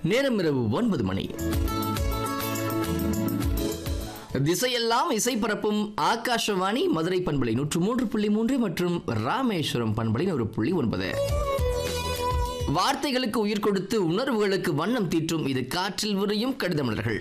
நேரம் இரவு ஒன்பது மணி திசையெல்லாம் இசை பரப்பும் ஆகாஷவாணி மதுரை பண்பலை நூற்று மூன்று புள்ளி மூன்று மற்றும் ராமேஸ்வரம் பண்பலை ஒரு புள்ளி ஒன்பது வார்த்தைகளுக்கு உயிர் கொடுத்து உணர்வுகளுக்கு வண்ணம் தீற்றும் இது காற்றில் விரியும் கடிதமலர்கள்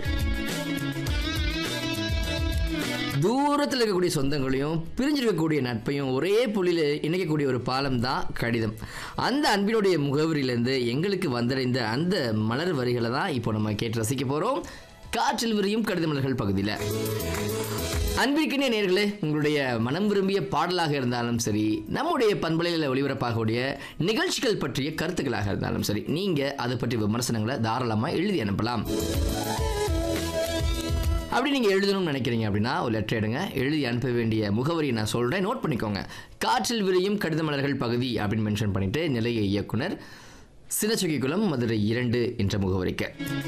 தூரத்தில் இருக்கக்கூடிய சொந்தங்களையும் பிரிஞ்சிருக்கக்கூடிய நட்பையும் ஒரே புள்ளியில் இணைக்கக்கூடிய ஒரு பாலம் தான் கடிதம் அந்த அன்பினுடைய முகவரியிலேருந்து எங்களுக்கு வந்தடைந்த அந்த மலர் வரிகளை தான் இப்போ நம்ம கேட்டு ரசிக்க போகிறோம் காற்றில் விரியும் கடிதமலர்கள் பகுதியில் அன்பிற்கினிய நேர்களே உங்களுடைய மனம் விரும்பிய பாடலாக இருந்தாலும் சரி நம்முடைய பண்பலையில் ஒளிபரப்பாகக்கூடிய நிகழ்ச்சிகள் பற்றிய கருத்துக்களாக இருந்தாலும் சரி நீங்கள் அதை பற்றி விமர்சனங்களை தாராளமாக எழுதி அனுப்பலாம் அப்படி நீங்கள் எழுதணும்னு நினைக்கிறீங்க அப்படின்னா ஒரு லெட்டர் எடுங்க எழுதி அனுப்ப வேண்டிய முகவரியை நான் சொல்கிறேன் நோட் பண்ணிக்கோங்க காற்றில் விரியும் கடித மலர்கள் பகுதி அப்படின்னு மென்ஷன் பண்ணிட்டு நிலைய இயக்குனர் சினச்சுகிக்குளம் மதுரை இரண்டு என்ற முகவரிக்கு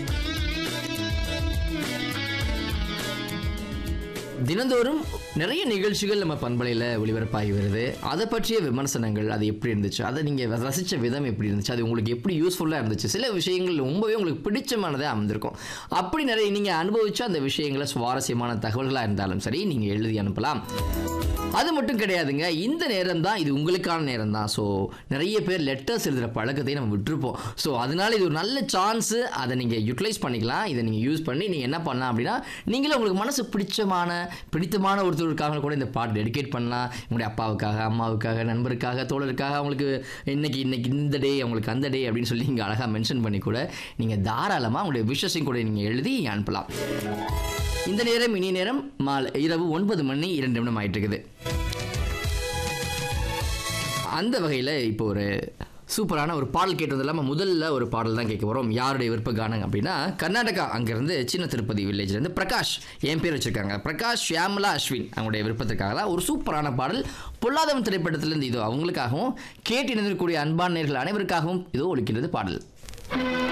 தினந்தோறும் நிறைய நிகழ்ச்சிகள் நம்ம பண்பலையில் ஒளிபரப்பாகி வருது அதை பற்றிய விமர்சனங்கள் அது எப்படி இருந்துச்சு அதை நீங்கள் ரசித்த விதம் எப்படி இருந்துச்சு அது உங்களுக்கு எப்படி யூஸ்ஃபுல்லாக இருந்துச்சு சில விஷயங்கள் ரொம்பவே உங்களுக்கு பிடிச்சமானதாக அமைந்திருக்கும் அப்படி நிறைய நீங்கள் அனுபவிச்ச அந்த விஷயங்களை சுவாரஸ்யமான தகவல்களாக இருந்தாலும் சரி நீங்கள் எழுதி அனுப்பலாம் அது மட்டும் கிடையாதுங்க இந்த நேரம் தான் இது உங்களுக்கான நேரம் தான் ஸோ நிறைய பேர் லெட்டர்ஸ் எழுதுகிற பழக்கத்தை நம்ம விட்டுருப்போம் ஸோ அதனால இது ஒரு நல்ல சான்ஸு அதை நீங்கள் யூட்டிலைஸ் பண்ணிக்கலாம் இதை நீங்கள் யூஸ் பண்ணி நீங்கள் என்ன பண்ணலாம் அப்படின்னா நீங்களே உங்களுக்கு மனசு பிடிச்சமான பிடித்தமான ஒருத்தருக்காக கூட இந்த பாட்டு டெடிகேட் பண்ணலாம் உங்களுடைய அப்பாவுக்காக அம்மாவுக்காக நண்பருக்காக தோழருக்காக அவங்களுக்கு இன்னைக்கு இன்னைக்கு இந்த டே அவங்களுக்கு அந்த டே அப்படின்னு சொல்லி நீங்கள் அழகாக மென்ஷன் பண்ணி கூட நீங்கள் தாராளமாக உங்களுடைய விஷஸையும் கூட நீங்கள் எழுதி அனுப்பலாம் இந்த நேரம் இனி நேரம் மாலை இரவு ஒன்பது மணி இரண்டு நிமிடம் ஆயிட்டு இருக்குது அந்த வகையில் இப்போ ஒரு சூப்பரான ஒரு பாடல் கேட்டது இல்லாமல் முதல்ல ஒரு பாடல் தான் கேட்க போகிறோம் யாருடைய விருப்ப கானம் அப்படின்னா கர்நாடகா அங்கேருந்து சின்ன திருப்பதி வில்லேஜ்லேருந்து பிரகாஷ் என் பேர் வச்சுருக்காங்க பிரகாஷ் ஷியாமலா அஸ்வின் அவங்களுடைய விருப்பத்திற்காக தான் ஒரு சூப்பரான பாடல் பொல்லாதவன் திரைப்படத்திலிருந்து இதோ அவங்களுக்காகவும் கேட்டு இணைந்திருக்கக்கூடிய அன்பான நேர்கள் அனைவருக்காகவும் இதோ ஒழிக்கின்றது பாடல்